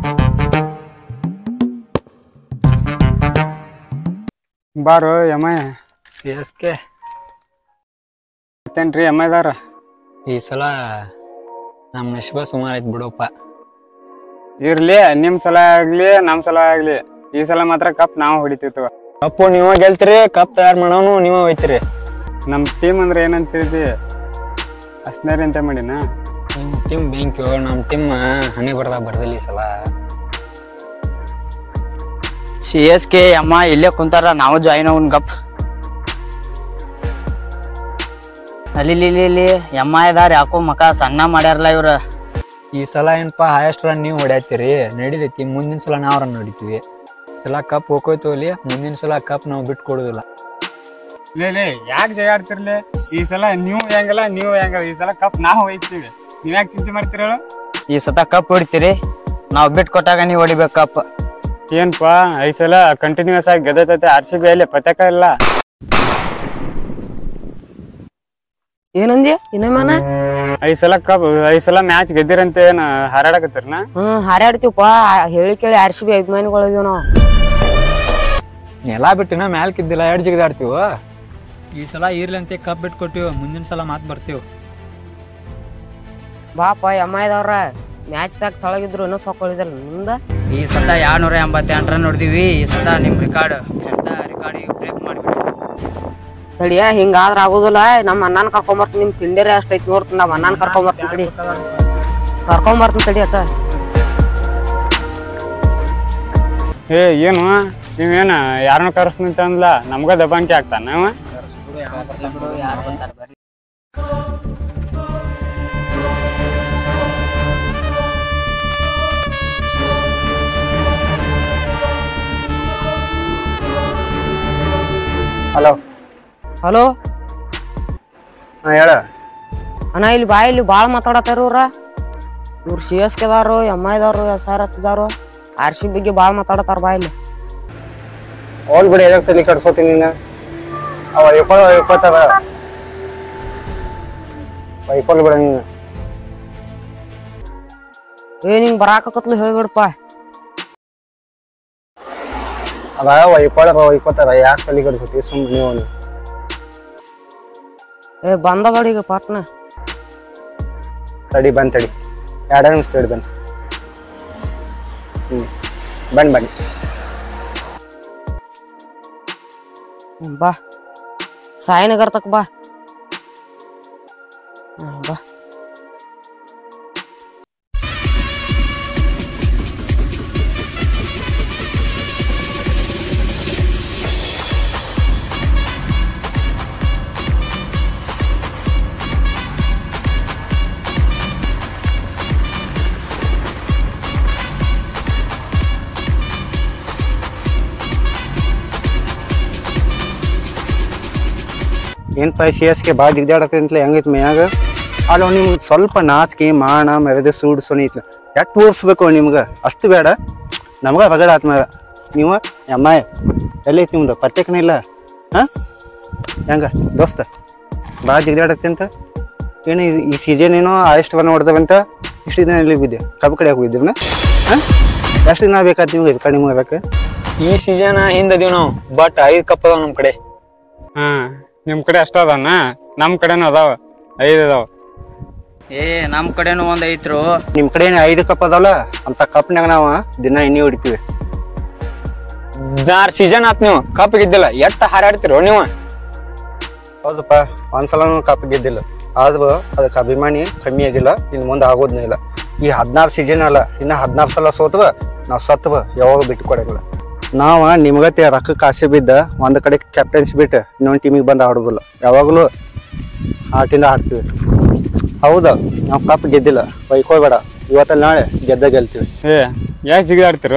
ಬಾರು ಎಮ್ಮ C S K ಮತ್ತೇನ್ರಿ ಎಮ್ಮ ಇದಾರ ಈ ಸಲ ನಮ್ಮ ನಶಿಬ ಸುಮಾರು ಐತ್ ಬಿಡಪ್ಪ ಇರ್ಲಿ ನಿಮ್ ಸಲ ಆಗ್ಲಿ ನಮ್ ಸಲ ಆಗ್ಲಿ ಈ ಸಲ ಮಾತ್ರ ಕಪ್ ನಾವು ಹೊಡಿತಿರ್ತವ ಕಪ್ಪು ನೀವ ಗೆಲ್ತೀರಿ ಕಪ್ ತಯಾರು ಮಾಡೋನು ನೀವ ಒಯ್ತೀರಿ ನಮ್ ಟೀಮ್ ಅಂದ್ರೆ ಏನಂತ ತಿಳಿದಿ ಅಸ್ನೇರಿ ಅಂತ ಮಾಡಿನ ನಿಮ್ಮ ಟೀಮ್ ಬ್ಯಾಂಕ್ಯು ನಮ್ಮ ಟೀಮ್ ಹನಿ ಬರ್ದಾಗ ಬರ್ದಿಲ್ಲ ಈ ಸಲ ಸಿ ಎಸ್ ಕೆ ಅಮ್ಮ ಇಲ್ಲೇ ಕುಂತಾರ ನಾವು ಜಾಯಿನ್ ಅವನ್ ಗಪ್ ಅಲ್ಲಿ ಇಲ್ಲಿ ಇಲ್ಲಿ ಎಮ್ಮ ಇದಾರ ಯಾಕೋ ಮಕ ಸಣ್ಣ ಮಾಡ್ಯಾರಲ್ಲ ಇವ್ರ ಈ ಸಲ ಏನಪ್ಪ ಹೈಯೆಸ್ಟ್ ರನ್ ನೀವು ಹೊಡ್ಯಾತೀರಿ ನಡಿದೈತಿ ಮುಂದಿನ ಸಲ ನಾವು ರನ್ ಹೊಡಿತೀವಿ ಈ ಸಲ ಕಪ್ ಹೋಗೋಯ್ತು ಅಲ್ಲಿ ಮುಂದಿನ ಸಲ ಕಪ್ ನಾವು ಬಿಟ್ಟು ಕೊಡೋದಿಲ್ಲ ಲೇ ಲೇ ಯಾಕೆ ಜಯ ಆಡ್ತಿರ್ಲಿ ಈ ಸಲ ನೀವು ಹೆಂಗಲ್ಲ ನೀವು ಹೆಂಗಲ್ಲ ಈ ಸಲ ಕಪ್ ನಾವು ಒಯ್ತೀವಿ ನೀವ್ ಯಾಕೆ ಚಿಂತೆ ಮಾಡ್ತೀರ ಹೇಳು ಈ ಸತ ಕಪ್ ಹೊಡಿತೀರಿ ನಾವು ಬಿಟ್ಟು ಕೊಟ್ಟಾಗ ನೀವು ಹೊಡಿಬೇಕು ಕಪ್ ಏನ್ಪಾ ಈ ಸಲ ಕಂಟಿನ್ಯೂಸ್ ಆಗಿ ಗೆದ್ದೈತೆ ಆರ್ ಸಿ ಬಿ ಅಲ್ಲಿ ಪತಕ ಇಲ್ಲ ಏನಂದಿ ಇನ್ನೊಮ್ಮನ ಐದ್ ಸಲ ಕಪ್ ಐದ್ ಸಲ ಮ್ಯಾಚ್ ಗೆದ್ದಿರಂತ ಏನ್ ಹಾರಾಡಕತ್ತಿರ್ನ ಹ್ಮ್ ಹಾರಾಡ್ತೀವಪ್ಪ ಹೇಳಿ ಕೇಳಿ ಆರ್ ಸಿ ಬಿ ಅಭಿಮಾನಿಗಳು ಇದೀವಿ ನಾವು ನೆಲ ಬಿಟ್ಟಿನ ಮ್ಯಾಲ್ ಕಿದ್ದಿಲ್ಲ ಎರಡು ಜಿಗಿದಾಡ್ತೀವ ಈ ಸಲ ಇರ್ಲಂತೆ ಕಪ್ ಬಿಟ್ಟು ಕೊಟ್ಟಿವಿ ಮುಂದಿನ ಸಲ ಮಾತು ಬರ್ತೀವಿ ಬಾಪ ಎಮ್ಮ ಇದಾವ್ರ ಮ್ಯಾಚ್ದಾಗ ತೊಳಗಿದ್ರು ಇನ್ನೂ ಸೊಕ್ಕೊಳಿದಲ್ಲ ನಿಮ್ದ ಈ ಸತ ಎರಡ್ನೂರ ಎಂಬತ್ತೆಂಟು ರನ್ ಹೊಡ್ದಿವಿ ಈ ಸತ ನಿಮ್ ರಿಕಾರ್ಡ್ ಸತ ರಿಕಾರ್ಡ್ ಬ್ರೇಕ್ ಮಾಡ್ಬಿಟ್ಟು ತಡಿಯ ಹಿಂಗಾದ್ರ ಆಗುದಿಲ್ಲ ನಮ್ಮ ಅಣ್ಣನ ಕರ್ಕೊಂಬರ್ತೀನಿ ನಿಮ್ ತಿಂಡಿರೇ ಅಷ್ಟೈತಿ ನೋಡ್ತೀನಿ ನಮ್ಮ ಅಣ್ಣನ ಕರ್ಕೊಂಬರ್ತೀನಿ ತಡಿ ಕರ್ಕೊಂಬರ್ತೀನಿ ತಡಿ ಅತ್ತ ಏ ಏನು ನೀವೇನ ಯಾರನ್ನ ಕರೆಸ್ನಂತ ಅಂದ್ಲ ನಮ್ಗ ದಬಾಣಿಕೆ ಆಗ್ತಾನ ಅವ? ಹಲೋ ಹಲೋ ಹಾ ಹೇಳ ಅಣ್ಣ ಇಲ್ಲಿ ಬಾ ಇಲ್ಲಿ ಭಾಳ ಮಾತಾಡತ್ತಾರ ಇವ್ರ ಇವ್ರು ಸಿ ಎಸ್ ಕೆದಾರು ಎಮ್ ಐದವ್ರು ಎಸ್ ಆರ್ ಹತ್ತಿದಾರು ಆರ್ ಸಿ ಬಗ್ಗೆ ಭಾಳ ಮಾತಾಡತ್ತಾರ ಬಾ ಇಲ್ಲಿ ಹೋಲ್ ಬಿಡಿ ಎದಕ್ ತಲೆ ಕಟ್ಸೋತೀನಿ ನೀನು ಅವ ಇಳ್ಕೊಳ್ಳೋ ಇಳ್ಕೊತಾರ ಬೈಕೊಲ್ ಬಿಡ ನೀನು ಏ ನಿಂಗೆ ಬರಾಕತ್ಲು ಹೇಳ್ಬಿಡಪ್ಪ ಅದ ಒಯ್ಕೊಳರ ಒಯ್ಕೊತಾರ ಯಾಕೆ ತಲೆ ಕಟ್ಸೋತಿ ಸುಮ್ಮನೆ ನೀವು ಅವ್ನು. ಏ ಬಂದ ಬಡಿ ಈಗ ಪಟ್ನ ತಡಿ ಬಂದ್ ತಡಿ ಎರಡು ನಿಮಿಷ ತಡಿ ಬನ್ನಿ ಹ್ಞೂ ಬನ್ನಿ ಬನ್ನಿ ಹ್ಮ್, ಬಾ ಸಾಯಿನಗರ್ ತಕ್ ಬಾ ಹ್ಮ್, ಬಾ ಏನಪ್ಪ ಸಿ ಎಸ್ ಕೆ ಭಾಳ ದಿಗ್ದಾಡತ್ತಂತಲೇ ಹೆಂಗೈತಿ ಮೈಯಾಗ ಅಲ್ಲ ನಿಮ್ಗೆ ಸ್ವಲ್ಪ ನಾಚಿಕೆ ಮಾಣ ಮೆರೆದು ಸೂಡು ಸೊನಿ ಐತಿ ಎಟ್ಟು ಓಡಿಸ್ಬೇಕು ನಿಮ್ಗೆ ಅಷ್ಟು ಬೇಡ ನಮ್ಗೆ ರಗಡ ಆತ್ಮ ನೀವು ಅಮ್ಮ ಎಲ್ಲೈತಿ ನಿಮ್ದು ಪತ್ತೆಕನೇ ಇಲ್ಲ ಹಾಂ ಹೆಂಗ ದೋಸ್ತ ಭಾಳ ಜಿಗ್ದಾಡತ್ತೆ ಅಂತ ಏನು ಈ- ಈ ಸೀಸನ್ ಏನೋ ಎಷ್ಟು ಬನ್ನ ಹೊಡೆದವಂತ ಇಷ್ಟು ದಿನ ಎಲ್ಲಿ ಬಿದ್ದೆ ಕಬ್ಬು ಕಡೆ ಹೋಗಿದ್ದೀವನ ಹಾಂ ಎಷ್ಟು ದಿನ ಬೇಕಾಯ್ತು ನಿಮ್ಗೆ ಇದು ಕಡಿಮೆ ಮಾಡ್ಬೇಕು ಈ ಸೀಸನ್ ಹಿಂದದೀವಿ ನಾವು ಬಟ್ ಐದು ಕಪ್ ಅದಾವ ನಮ್ಮ ಕಡೆ ಹಾ ನಿಮ್ ಕಡೆ ಅಷ್ಟ ಅದಾನ ನಮ್ ಕಡೆನೂ ಅದಾವ ಐದ್ ಅದಾವ ಏ ನಮ್ ಕಡೆನೂ ಒಂದ್ ಐತ್ರು ನಿಮ್ಮ ಕಡೆ ಏನು ಐದು ಕಪ್ ಅದಾವಲ್ಲ ಅಂತ ಕಪ್ನಾಗ ನಾವು ದಿನ ಎಣ್ಣೆ ಹೊಡಿತೀವಿ ಹದಿನಾರು ಸೀಸನ್ ಆತ್ ನೀವು ಕಪ್ ಗೆದ್ದಿಲ್ಲ ಎಷ್ಟ್ ಹಾರಾಡ್ತಿರೋ ನೀವು ಹೌದಪ್ಪ ಒಂದ್ಸಲನೂ ಕಪ್ ಗೆದ್ದಿಲ್ಲ ಆದ್ರೂ ಅದಕ್ಕೆ ಅಭಿಮಾನಿ ಕಮ್ಮಿ ಆಗಿಲ್ಲ ಇನ್ನು ಮುಂದೆ ಆಗೋದ್ನೇ ಇಲ್ಲ ಈ ಹದಿನಾರು ಸೀಸನ್ ಅಲ್ಲ ಇನ್ನು ಹದಿನಾರು ಸಲ ಸೋತ್ವ ನಾವು ಸತ್ವ ಯಾವಾಗ ಬಿಟ್ಟು ಕೊಡಂಗಿಲ್ಲ ನಾವು ನಿಮ್ಗತ್ತೆ ರೊಕ್ಕಕ್ಕೆ ಆಸೆ ಬಿದ್ದ ಒಂದು ಕಡೆ ಕ್ಯಾಪ್ಟನ್ಸಿ ಬಿಟ್ಟು ಇನ್ನೊಂದು ಟೀಮಿಗೆ ಬಂದು ಆಡೋದಿಲ್ಲ ಯಾವಾಗಲೂ ಆಟಿಂದ ಆಡ್ತೀವಿ ಹೌದು ನಾವು ಕಪ್ ಗೆದ್ದಿಲ್ಲ ಬೈಕೋಬೇಡ ಇವತ್ತಲ್ಲಿ ನಾಳೆ ಗೆದ್ದ ಗೆಲ್ತೀವಿ ಏ ಯಾಕೆ ಜಿಗಿದಾಡ್ತಿರುವ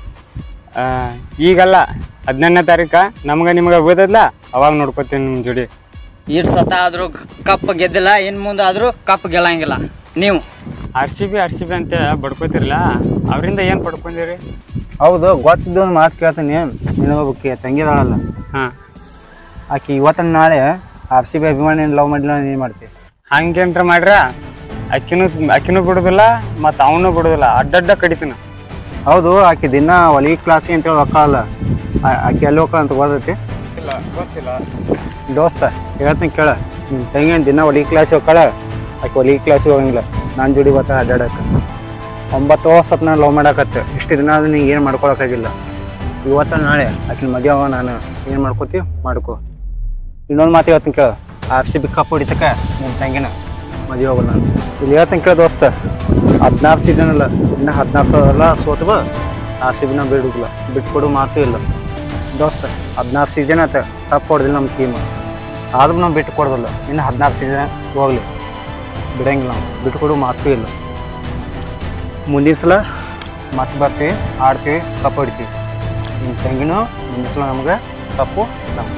ಈಗಲ್ಲ ಹದಿನೆಂಟನೇ ತಾರೀಕ ನಮ್ಗ ನಿಮ್ಗ ಬೀದದ್ಲ ಅವಾಗ ನೋಡ್ಕೊತೀನಿ ನಿಮ್ ಜೋಡಿ ಇಟ್ ಸತ ಆದ್ರೂ ಕಪ್ ಗೆದ್ದಿಲ್ಲ ಇನ್ ಮುಂದೆ ಆದ್ರೂ ಕಪ್ ಗೆಲ್ಲಂಗಿಲ್ಲ ನೀವು R C B R C B ಅಂತ ಬಡ್ಕೋತಿರ್ಲ ಅವರಿಂದ ಏನ್ ಪಡ್ಕೊಂಡಿರಿ ಹೌದು ಗೊತ್ತಿದ್ದು ಒಂದು ಮಾತು ಕೇಳ್ತೀನಿ ನಿನಗೊಬ್ಬಕ್ಕೆ ತಂಗಿದಾಳಲ್ಲ ಹಾ ಆಕಿ ಇವತ್ತಿನ ನಾಳೆ ಆರ್ ಸಿ ಬಿ ಅಭಿಮಾನಿ ಲವ್ ಮಾಡಿಲ್ಲ ಏನು ಮಾಡ್ತೀವಿ ಹಂಗೇನ್ರ ಮಾಡ್ರ ಅಕ್ಕಿನೂ ಅಕ್ಕಿನೂ ಬಿಡುದಿಲ್ಲ ಮತ್ತ ಅವನು ಬಿಡುದಿಲ್ಲ ಅಡ್ಡಡ್ಡ ಕಡಿತೀನ ಹೌದು ಆಕೆ ದಿನ ಹೊಲಿಗೆ ಕ್ಲಾಸಿಗೆ ಅಂತೇಳಿ ಹೋಗಲ್ಲ ಆಕೆ ಎಲ್ಲಿ ಹೋಗ ಅಂತ ಓದೈತಿ ಇಲ್ಲ ಗೊತ್ತಿಲ್ಲ ದೋಸ್ತ ಹೇಳ್ತೀನಿ ಕೇಳ ನಿಮ್ಮ ತಂಗಿ ದಿನ ಹೊಲಿಗೆ ಕ್ಲಾಸಿಗೆ ಹೋಗ್ತಾಳ ಆಕೆ ಹೊಲಿಗೆ ಕ್ಲಾಸಿಗೆ ಹೋಗಂಗಿಲ್ಲ ನಾನು ಜೋಡಿ ಬರ್ತಾಳೆ ಅಡ್ಡಾಡಕ್ಕೆ ಒಂಬತ್ತು ವರ್ಷ ನಾನು ಲವ್ ಮಾಡಕತ್ತೆ ಇಷ್ಟು ದಿನ ಆದ್ರೂ ನೀನು ಏನು ಮಾಡ್ಕೊಳಕ್ಕಾಗಿಲ್ಲ ಇವತ್ತ ನಾಳೆ ಆಕಿನ ಮದುವೆ ಅವ ನಾನು ಏನು ಮಾಡ್ಕೋತೀವಿ ಮಾಡ್ಕೋ ಇನ್ನೊಂದು ಮಾತು ಹೇಳ್ತೀನಿ ಕೇಳ ಆರ್ ಸಿ ಬಿ ಕಪ್ ಹೊಡಿತಕ್ಕ ನಿಮ್ಮ ತಂಗಿನ ಮದುವೆ ಹೋಗಲ್ಲ ನಾನು ಇಲ್ಲಿ ಹೇಳ್ತೀನಿ ಕೇಳ ದೋಸ್ತ ಹದಿನಾರು ಸೀಸನ್ ಅಲ್ಲ ಇನ್ನು ಹದಿನಾರು ಸಾವಿರ ಎಲ್ಲ ಸೋತು ಬಾ ಆರ್ ಸಿ ಬಿನ ಬಿಡುದಿಲ್ಲ ಬಿಟ್ಕೊಡು ಮಾತು ಇಲ್ಲ ದೋಸ್ತ ಹದಿನಾರು ಸೀಸನ್ ಆತ ಕಪ್ ಹೊಡೆದಿಲ್ಲ ನಮ್ಮ ಟೀಮ್ ಆದ್ರೂ ನಾವು ಬಿಟ್ಟು ಕೊಡೋದಿಲ್ಲ ಇನ್ನು ಹದಿನಾರು ಸೀಸನ್ ಹೋಗ್ಲಿ ಬಿಡಂಗಿಲ್ಲ ನಾವು ಬಿಟ್ಕೊಡು ಮಾತು ಇಲ್ಲ ಮುಂದಿನ ಸಲ ಮತ್ತೆ ಬರ್ತೀವಿ ಆಡ್ತೀವಿ ಕಪ್ ಹೊಡಿತೀವಿ ನಿಮ್ಮ ತಂಗಿನೂ ಮುಂದಿನ ಸಲ ನಮ್ಗೆ ಕಪ್ಪು ನಮ್ಗೆ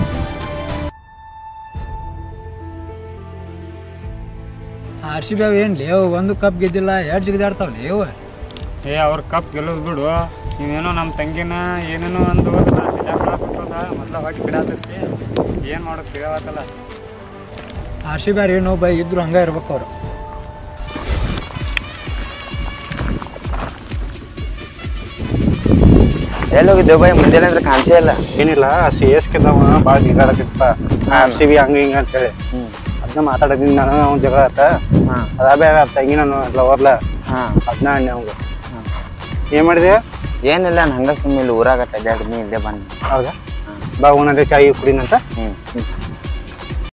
ಆರ್ ಸಿ ಬಿ ಅವ್ ಏನ್ಲಿ ಅವು ಒಂದು ಕಪ್ ಗೆದ್ದಿಲ್ಲ ಎರಡು ಜಿಗಿದಾಡ್ತಾವಲ್ಲಿ ಅವು ಏ ಅವ್ರ ಕಪ್ ಗೆಲ್ಲೋದು ಬಿಡು ನೀವೇನೋ ನಮ್ಮ ತಂಗಿನ ಏನೇನೋ ಒಂದು ಮೊದ್ಲ ಹೊಟ್ಟೆ ಬಿಡಾತೈತಿ ಏನು ಮಾಡೋದು ತಿಳಿಯವತ್ತಲ್ಲ ಆರ್ ಸಿ ಬಿ ಏನೋ ಬೈ ಇದ್ರು ಹಂಗ ಇರ್ಬೇಕು ಅವ್ರು ಎಲ್ಲಿ ಹೋಗಿದ್ದೇವೆ ಬೈ ಮುಂಜಾನೆ ಅಂದ್ರೆ ಕಾಣಿಸೇ ಇಲ್ಲ ಏನಿಲ್ಲ ಸಿ ಎಸ್ ಕೆದವ ಭಾಳ ಜಿಗಾಡತ್ತಿತ್ತ ಆರ್ ಸಿ ಬಿ ಹಂಗೆ ಹಿಂಗೆ ಅಂತೇಳಿ ಅದನ್ನ ಮಾತಾಡೋದಿಂದ ನಾನು ಅವ್ನ ಜಗಳ ಆತ ಹಾಂ ಅದ ಬೇರೆ ತಂಗಿ ನಾನು ಲವರ್ಲ ಹಾಂ ಅದನ್ನ ಅಣ್ಣ ಅವಂಗ ಏನು ಮಾಡಿದೆ ಏನಿಲ್ಲ ನಾನು ಹಂಗ ಸುಮ್ಮನೆ ಇಲ್ಲಿ ಊರಾಗ ಅಡ್ಡಾಡಿದ್ನಿ ಇಲ್ಲೇ ಬಂದು ಹೌದಾ ಬಾ ಉಣದೆ ಚಾಯಿ ಕುಡಿನಂತ ಹ್ಞೂ